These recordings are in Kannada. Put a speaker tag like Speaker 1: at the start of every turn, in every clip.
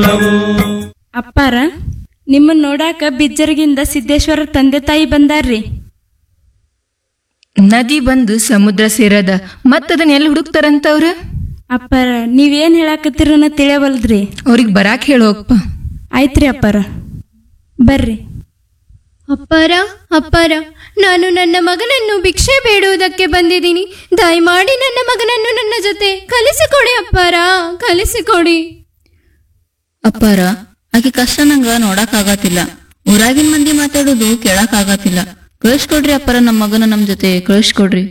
Speaker 1: ಅಪ್ಪಾರ ನಿಮ್ಮನ್ನ ನೋಡಾಕ ಬಿಜ್ಜರ್ಗಿಂದ ಸಿದ್ದೇಶ್ವರ ತಂದೆ ತಾಯಿ ಬಂದಾರ್ರಿ
Speaker 2: ನದಿ ಬಂದು ಸಮುದ್ರ ಸೇರದ ಮತ್ತದನ್ನ ಎಲ್ಲಿ ಹುಡುಕ್ತಾರಂತವ್ರ
Speaker 1: ಅಪ್ಪಾರ ನೀವೇನ್ ಹೇಳಾಕತ್ತೀರನ್ನ ತಿಳಿಯವಲ್ದ್ರಿ
Speaker 2: ಅವ್ರಿಗೆ ಬರಾಕ್ ಹೇಳೋಪ್ಪ
Speaker 1: ಆಯ್ತ್ರಿ ಅಪ್ಪಾರ ಬರ್ರಿ
Speaker 3: ಅಪ್ಪಾರ ಅಪ್ಪಾರ ನಾನು ನನ್ನ ಮಗನನ್ನು ಭಿಕ್ಷೆ ಬೇಡುವುದಕ್ಕೆ ಬಂದಿದ್ದೀನಿ ದಯಮಾಡಿ ನನ್ನ ಮಗನನ್ನು ನನ್ನ ಜೊತೆ ಕಲಿಸಿಕೊಡಿ ಅಪ್ಪಾರ ಕಲಿಸಿಕೊಡಿ
Speaker 4: ಅಪ್ಪಾರ ಆಕೆ ಕಷ್ಟ ನಂಗ ನೋಡಕ್ ಆಗತ್ತಿಲ್ಲ ಊರಾಗಿನ ಮಂದಿ ಮಾತಾಡೋದು ಕೇಳಕ್ ಆಗತ್ತಿಲ್ಲ ಕಳಿಸ್ಕೊಡ್ರಿ ಅಪ್ಪಾರ ನಮ್ಮ ಮಗನ ನಮ್ ಜೊತೆ ಕಳಿಸ್ಕೊಡ್ರಿ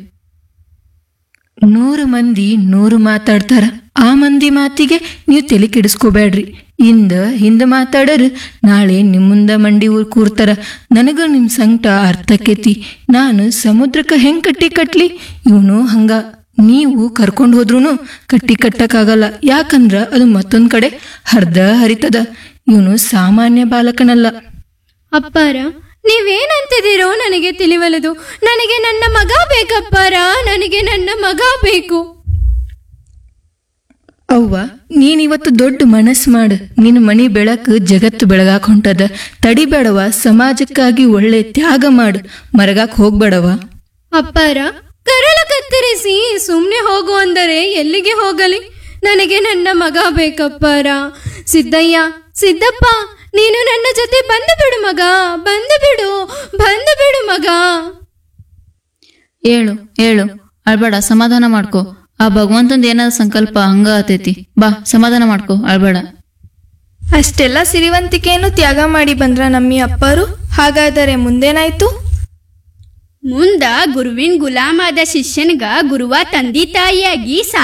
Speaker 2: ನೂರು ಮಂದಿ ನೂರು ಮಾತಾಡ್ತಾರ ಆ ಮಂದಿ ಮಾತಿಗೆ ನೀವು ತಲೆ ಕೆಡಿಸ್ಕೋಬೇಡ್ರಿ ಇಂದ ಹಿಂದ ಮಾತಾಡರ್ ನಾಳೆ ನಿಮ್ಮುಂದ ಮಂಡಿ ಊರ್ ಕೂರ್ತಾರ ನನಗ ನಿಮ್ ಸಂಕಟ ಅರ್ಥಕ್ಕೈತಿ ನಾನು ಸಮುದ್ರಕ್ಕೆ ಹೆಂಗ್ ಕಟ್ಟಿ ಕಟ್ಲಿ ಇವನು ಹಂಗ ನೀವು ಕರ್ಕೊಂಡು ಹೋದ್ರೂ ಕಟ್ಟಿ ಕಟ್ಟಕ್ಕಾಗಲ್ಲ ಯಾಕಂದ್ರ ಅದು ಮತ್ತೊಂದ್ ಕಡೆ ಹರ್ದ ಹರಿತದ ಇವನು ಸಾಮಾನ್ಯ ಬಾಲಕನಲ್ಲ
Speaker 3: ಅಪ್ಪಾರ ನೀವೇನಂತಿದ್ದೀರೋ ನನಗೆ ತಿಳಿವಲದು ನನಗೆ ನನ್ನ ಮಗ ಬೇಕಪ್ಪಾರ ನನಗೆ ನನ್ನ ಮಗ ಬೇಕು
Speaker 2: ಅವ್ವ ನೀನಿವತ್ತು ದೊಡ್ಡ ಮನಸ್ಸು ಮಾಡು ನಿನ್ನ ಮನಿ ಬೆಳಕು ಜಗತ್ತು ಬೆಳಗಾಕ್ ಹೊಂಟದ ತಡಿಬೇಡವ ಸಮಾಜಕ್ಕಾಗಿ ಒಳ್ಳೆ ತ್ಯಾಗ ಮಾಡು ಮರಗಾಕ್ ಹೋಗ್ಬೇಡವ
Speaker 3: ಅಪ್ಪಾರ ಕರಳ ಕತ್ತರಿಸಿ ಸುಮ್ಮನೆ ಹೋಗು ಅಂದರೆ ಎಲ್ಲಿಗೆ ಹೋಗಲಿ ನನಗೆ ನನ್ನ ಮಗ ಬೇಕಪ್ಪಾರ ಸಿದ್ದಯ್ಯ ಸಿದ್ದಪ್ಪ ನೀನು ನನ್ನ ಜೊತೆ ಬಂದು ಬಿಡು ಮಗ ಬಂದು ಬಿಡು ಬಂದು ಬಿಡು ಮಗ
Speaker 4: ಹೇಳು ಹೇಳು ಅಳ್ಬೇಡ ಸಮಾಧಾನ ಮಾಡ್ಕೋ ಆ ಭಗವಂತಂದ ಏನಾದ ಸಂಕಲ್ಪ ಹಂಗ ಆತೈತಿ ಬಾ ಸಮಾಧಾನ ಮಾಡ್ಕೋ ಅಳ್ಬೇಡ
Speaker 5: ಅಷ್ಟೆಲ್ಲ ಸಿರಿವಂತಿಕೆಯನ್ನು ತ್ಯಾಗ ಮಾಡಿ ಬಂದ್ರ ನಮ್ಮಿ ಅಪ್ಪರು ಹಾಗಾದರೆ ಮುಂದೇನಾಯ್ತು
Speaker 6: ಮುಂದ ಗುರುವಿನ ಗುಲಾಮಾದ ಶಿಷ್ಯನ್ಗ ಗುರುವ ತಂದಿ ತಾಯಿಯಾಗಿ